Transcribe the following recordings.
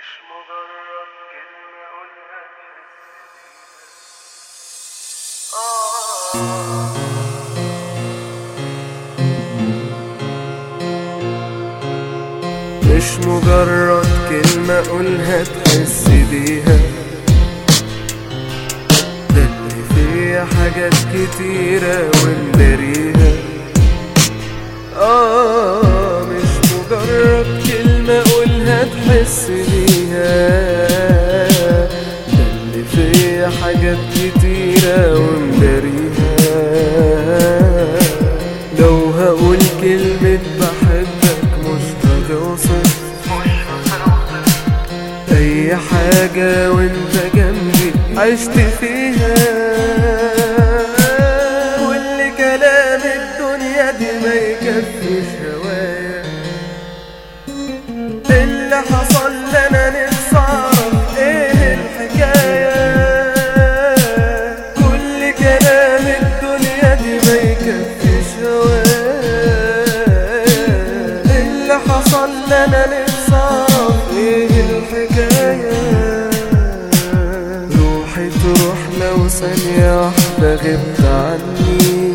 مش مجرد كلمة قولها مش مجرد كلمة قولها تحس بيها ده اللي فيها حاجات كتيرة ومداريها آه مش مجرد كلمة قولها تحس بيها ده اللي فيها حاجات كتيرة ومداريها لو هقول كلمة بحبك مش هتوصف أي حاجة وانت جنبي عشت فيها كل كلام الدنيا دي ما يكفيش هوايا اللي حصل لنا نفسي اعرف ايه الحكاية كل كلام الدنيا دي ما يكفيش هوايا اللي حصل لنا نفسي اعرف ايه الحكاية روحي تروح لو ثانية واحدة غبت عني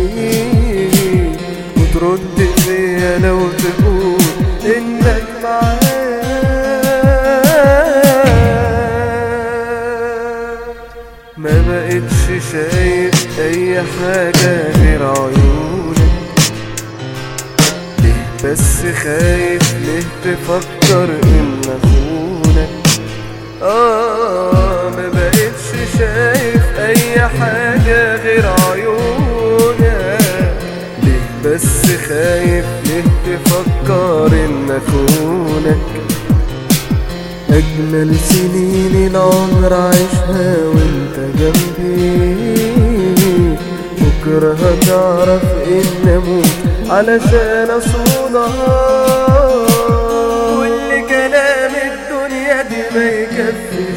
وترد فيا لو تقول انك معايا ما بقتش شايف اي حاجة غير عيونك ليه بس خايف ليه تفكر ان اخونك آه ما بقتش شايف أي حاجة غير عيونك ليه بس خايف ليه تفكر إن أخونك أجمل سنين العمر عيشها وانت جنبي بكرة هتعرف إن أموت علشان أصونك كل كلام الدنيا دي ما يكفي